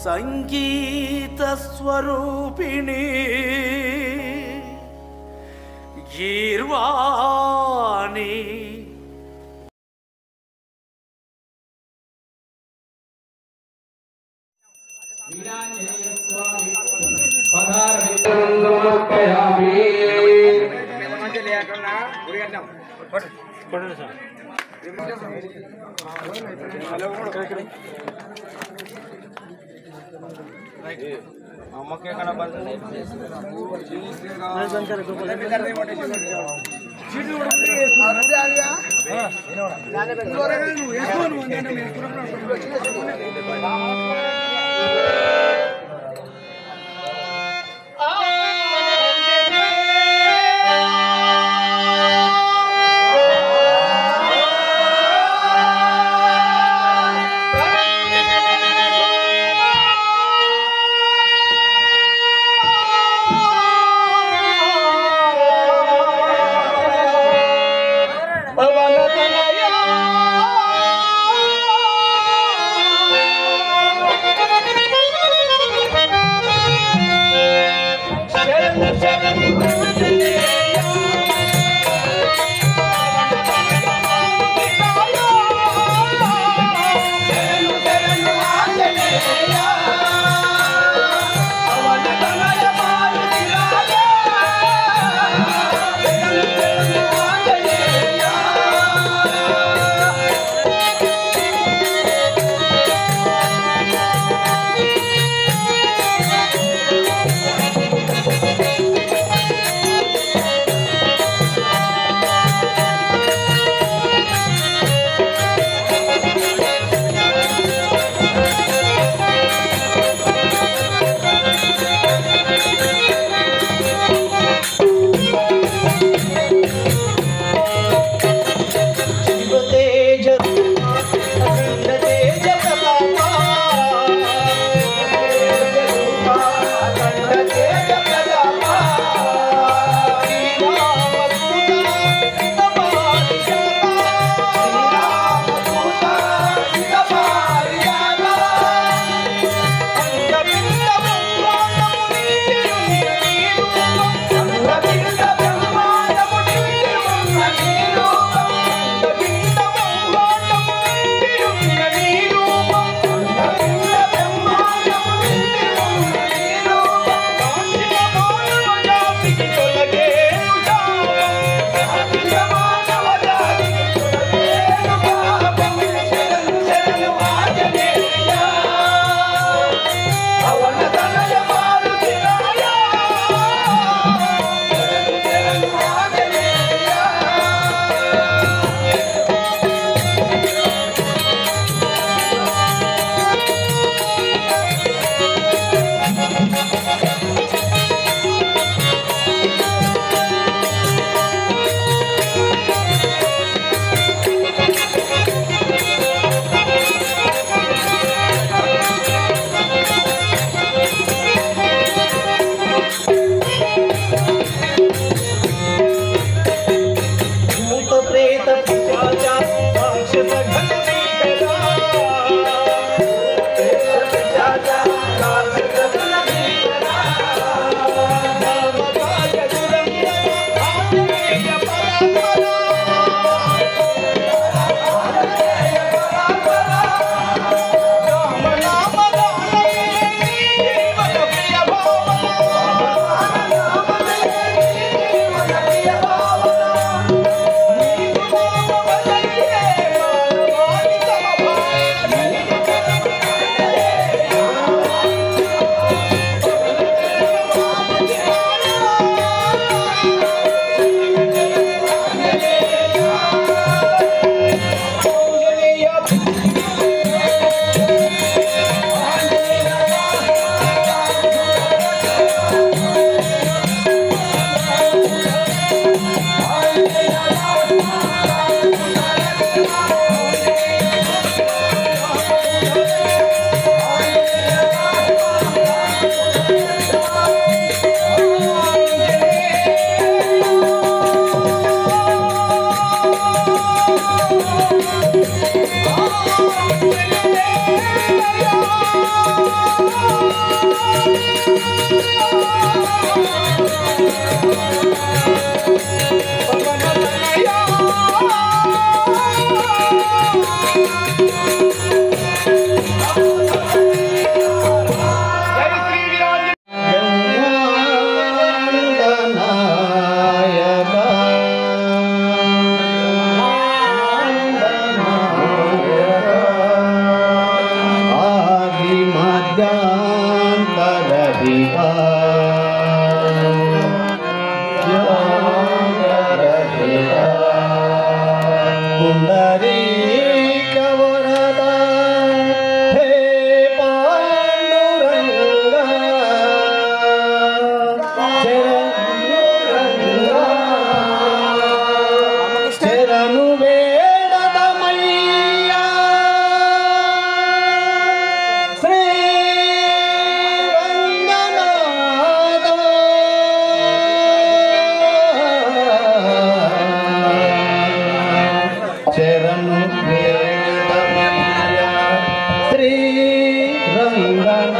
సంగీత స్వరూపిణి గీర్వాణి పవన శరణు వేడదమయ్యా శ్రీ రంగనాథ శరణు వేడదమయ్యా శ్రీ రంగనాథ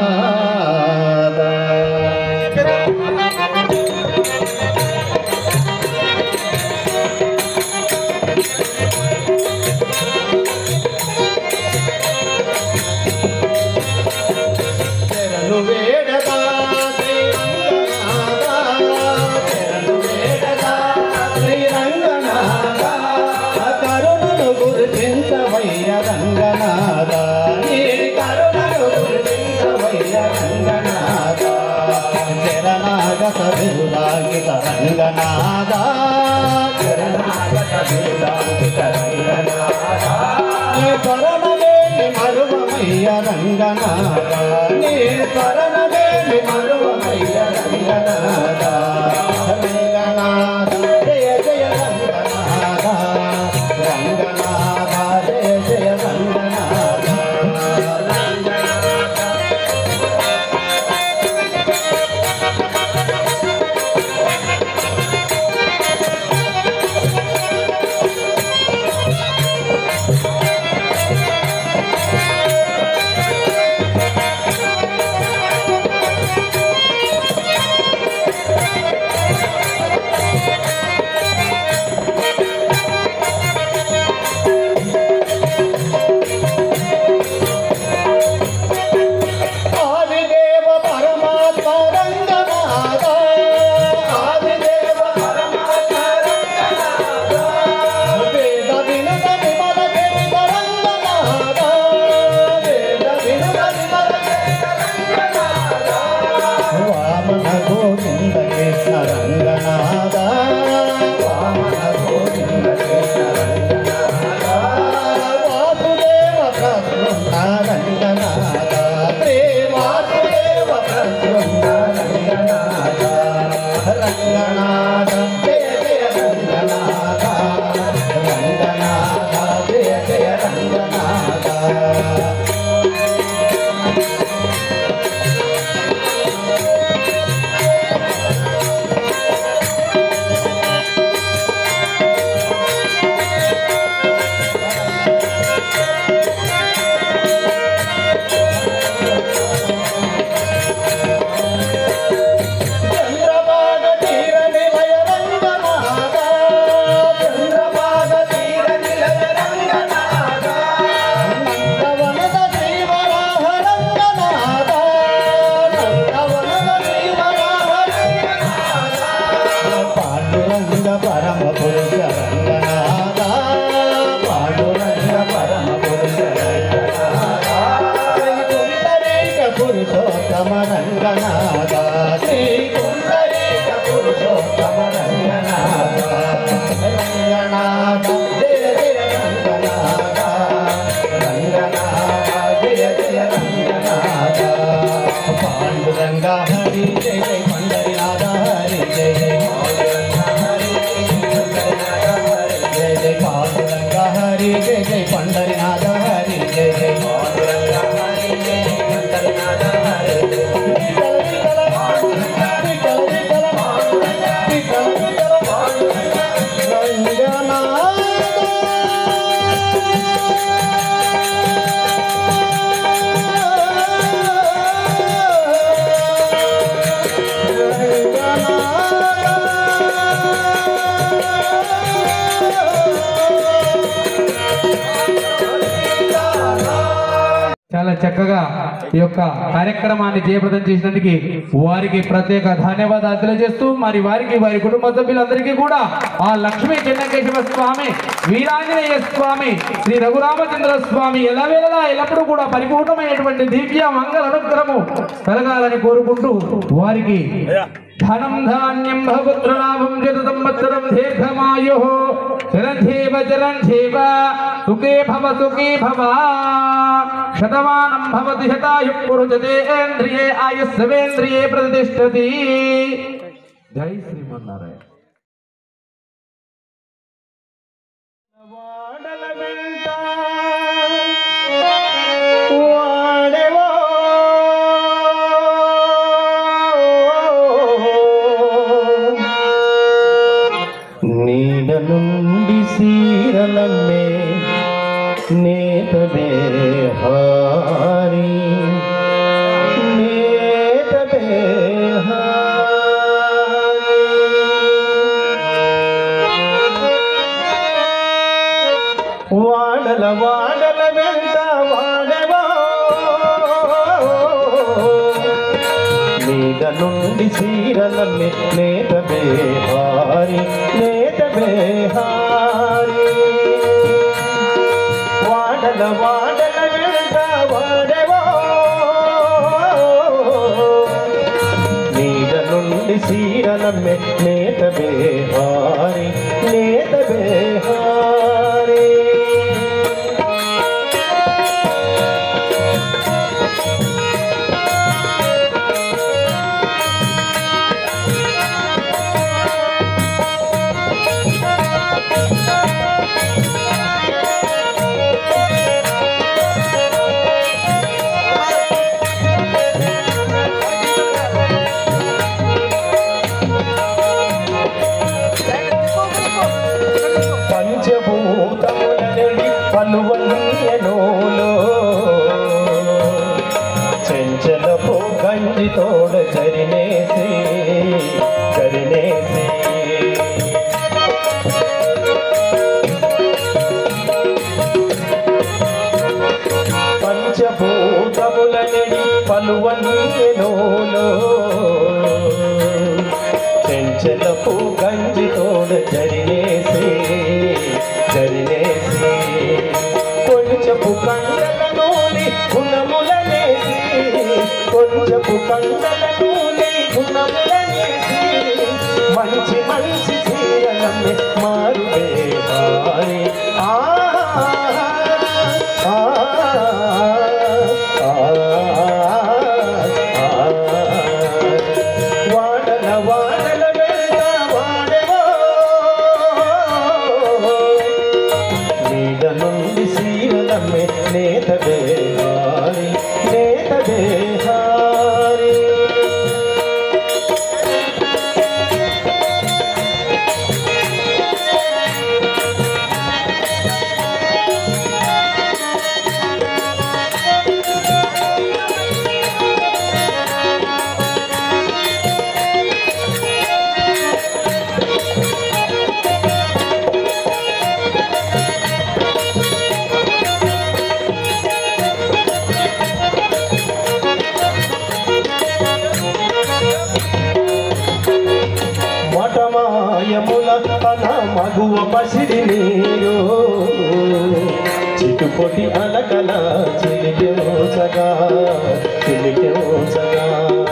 శరణు వేడదా శ్రీరంగనాథ శరణు వేడదా శ్రీరంగనాథ కరుణను గుర్తించవయ్య రంగనాథ నీ కరుణను గుర్తించవయ్య రంగనాథ శరణాగత బిరుదాగిత రంగనాథ శరణాగత బిరుదాగిత రంగనాథ నీ కరణవేమి మరువమయ్య రంగనాథ నీ కరణవేమి మరువమయ్య రంగనాథ రంగనాథ జయ జయ రంగనాథ రంగనాథ జయ జయ రంగనాథ ఆదిదేవ పరమాత్మ రంగనాథ ఆదిదేవ పరమాత్మ రంగనాథ వేద వినుత విమల చరిత రంగనాథ వేద వినుత విమల చరిత రంగనాథ వామన గోవింద కృష్ణ రంగనాథ వామన గోవింద కృష్ణ రంగనాథ వాసుదేవ ప్రసన్న రంగనాథ శ్రీ వాసుదేవ ప్రసన్న రంగనాథ రంగనాథ జయ జయ రంగనాథ రంగనాథ జయ జయ రంగనాథ చంద్రబాగ తీర నిలయ రంగనాథ చంద్రబాగ తీర నిలయ రంగనాథ నందవనద శ్రీవరాహ రంగనాథ నందవనద శ్రీవరాహ రంగనాథ పాండురంగ పరమ పురుష రంగనాథ పాండురంగ పరమ పురుష రంగనాథ కుండరీక పురుషోత్తమ రంగనాథ శ్రీ కుండరీక పురుషోత్తమ రంగనాథ రంగనాథ జయ జయ రంగనాథ రంగనాథ జయ జయ రంగనాథ పాండురంగ హరి జయ జయ పండరినాథ హరి జయ జయ జయ జయ పాండురంగ హరి జయ జయ పండరినాథ హరి జయ జయ రంగనాథ చక్కగా ఈ యొక్క కార్యక్రమాన్ని జయప్రదం చేసినందుకు వారికి ప్రత్యేక ధన్యవాదాలు తెలియజేస్తూ మరి వారికి వారి కుటుంబ సభ్యులందరికీ కూడా ఆ లక్ష్మీ చెన్నకేశవ స్వామి వీరాంజనేయ స్వామి శ్రీ రఘురామచంద్ర స్వామి ఎల్లవేళలా ఎల్లప్పుడూ కూడా పరిపూర్ణమైనటువంటి దివ్య మంగళ అనుగ్రహము కలగాలని కోరుకుంటూ వారికి ధనం ధాన్యం భవపుత్రలాభం జత సంవత్సరం దీర్ఘమాయు చిరంజీవ చిరంజీవ సుఖే భవ సుఖీ భవ శతమానం భవతి శతాయు పురుషతేంద్రియే ఆయుస్సవేంద్రియే ప్రతిష్టతి జై శ్రీమన్నారాయణ వాడల వెంట వాడెవో నీడ నుండి సీరలమ్మే నేతవే హారి నేతవే వాడల వాడల వెంట వాడవా మీద నుండి చీరలమ్మి నేత బేహారి నేత బేహారి వాడల వాడల వెంట వాడవా నీడ నుండి చీరలమ్మె నేత బేహారి నేత బేహారి పంచభూతములని పలువన్యనోలో చెంచలపు గంజి తోడ చరినేసి చరినేసి పంచభూతములని పలువన్యనోలో చెంచలపు గంజి తోడ చరినేసి చరినేసి కొంచెపు కండల నూలి గుణములనేసి కొంచెపు కండల నూలి గుణములనేసి మంచి మంచి చీరలమ్మె మారువే హారి ఆ ఆ, వాడల వాడల వెంట వాడవో నీడ నుండి సీరలమ్మె నేత బేహారి నేత బేహారి మఠమాయముల తన మగువ పసిడి నీరు చిటుపొటి అలకల చిలికెంచగా చిలికెంచగా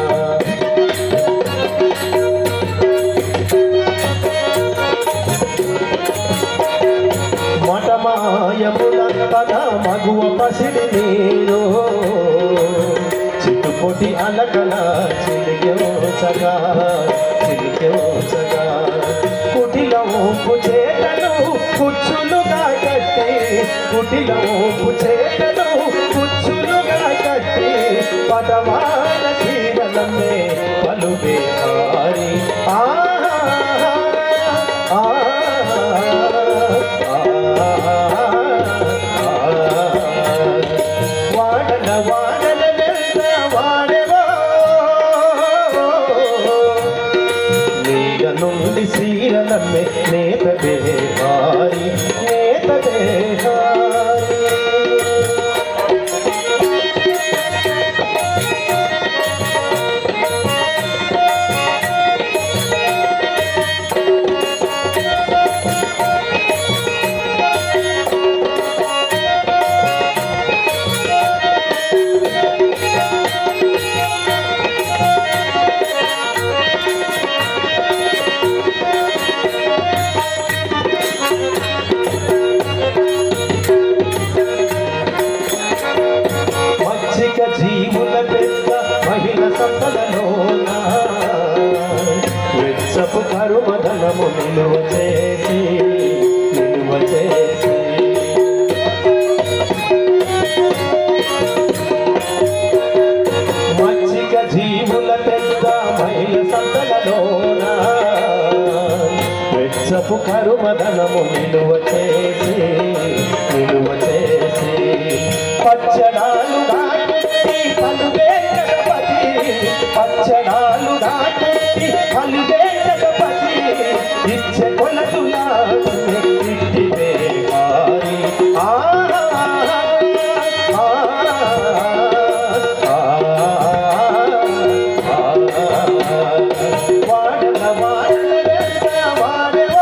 మఠమాయముల తన మగువ పసిడి నీరు చిట్టుపొటి అలకల చిలికెంచగా చిలికెంచగా కుటిలోపు చేతను కుచ్చులుగా కట్టి కుటిలోపు చేతను కుచ్చులుగా కట్టి పదవాన చీరలమ్మే పలువే హారి ఆ ఆ, వాడల వాడల వెంట వాడవో నీడ నుండి సీరలమ్మె నేత బేహారి నేత బేహారి ధనము నిలువ చేసి నిలువ చేసి మచ్చిక జీవుల పెద్ద మైల సంతలలోన వెచ్చపు కరుమదనము నిలువ చేసి నిలువ చేసి పచ్చడాలు దాటి పలుగే గణపతి పచ్చడాలు దాటి పలుగే గణపతి ఇచ్చ కొలతులా ఇట్టివే వారి ఆ ఆ, వాడల వాడల వాడవో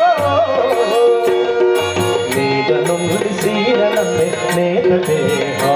నీడ నుండి సీరనమ్మే నేత దేహా